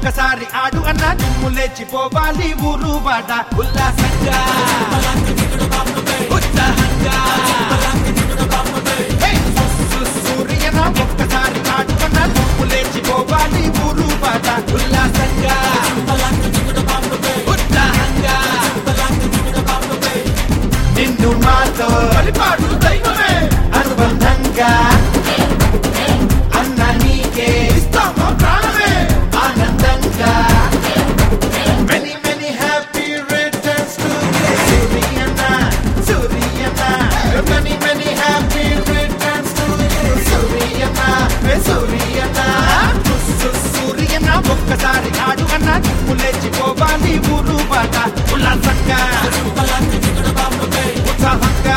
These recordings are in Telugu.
ఒక్కసారి ఆడు అన్న దుమ్ము లేచిపోవాలి ఊరు బాట ఉల్లాసంగా ఉత్సాహంగా హే! సు- సూర్యన ఒక్కసారి ఆడు అన్న దుమ్ము లేచిపోవాలి ఊరు బాట ఉల్లాసంగా ఉత్సాహంగా నిన్ను మాతో పరిపాటు దైవమే అనుబంధంగా అన్న నీకే ఇస్తామా ప్రాణమే ఆనందంగా many many happy returns to Suryanna Suryanna many many happy returns to Suryanna Suryanna Suryanna ఒక్కసారి ఆడు అన్న నిప్పు లేచిపోవాలి ఊరు బాట ఉల్లాసంగా ఉత్సాహంగా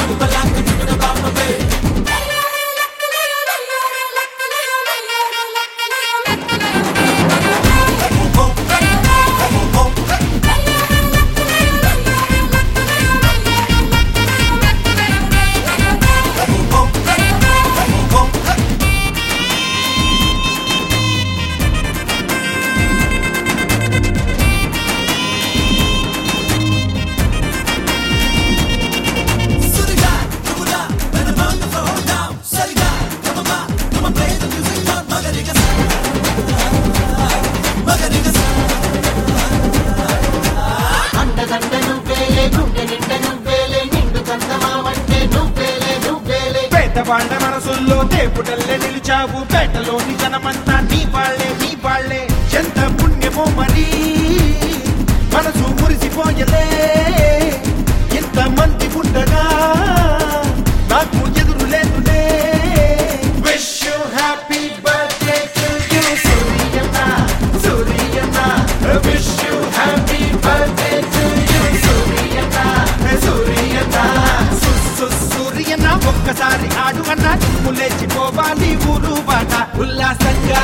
అండదండ నువ్వేలే గుండె నిండ నువ్వేలే నిండు చందమామంటే నువ్వేలే నువ్వేలే పేదవాళ్ల మనసుల్లో దేవుడల్లే నిలిచావు పేటలోని జనమంతా నీ వాళ్ళే నీ వాళ్ళే ఎంత పుణ్యమో మరి మనసు మురిసిపోయలే ఇంత మంది ఉండగా నాకు ఎదురు లేదులే wish you happy birthday to you Suryanna Suryanna wish you happy birthday to you Suryanna Suryanna సు- సు- సూర్యన్న ఒక్కసారి ఆడు అన్న తుమ్ము లేచిపోవాలి ఊరు బాట ఉల్లాసంగా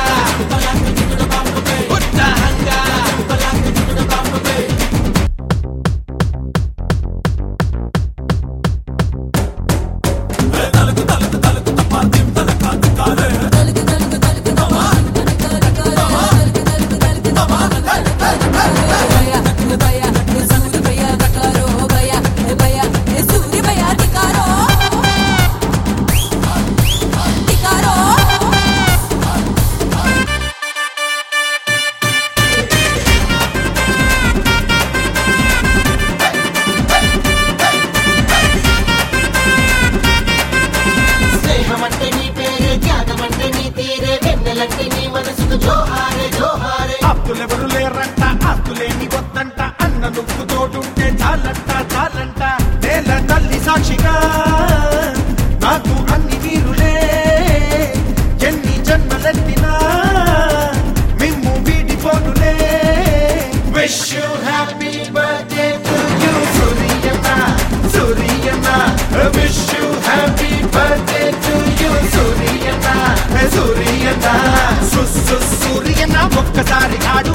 ఉత్సాహంగా స్నేహమంటే నీ పేరే త్యాగమంటే నీ తీరే వెన్నెలంటే నీ మనసుకు జోహారే జోహారే ఆప్తులెవరు లేరంట ఆస్తులేని వద్దంట అన్న నువ్వు తోడుంటే చాలంట చాలంట నేల తల్లి సాక్షిగా నాకు అన్ని వీరులే ఎన్ని జన్మలెత్తినా మిమ్ము వీడిపోనులే wish you happy birthday to you Suryanna Suryanna wish you happy birthday to you Suryanna Suryanna సు- సు- సూర్యన్న ఒక్కసారి ఆడు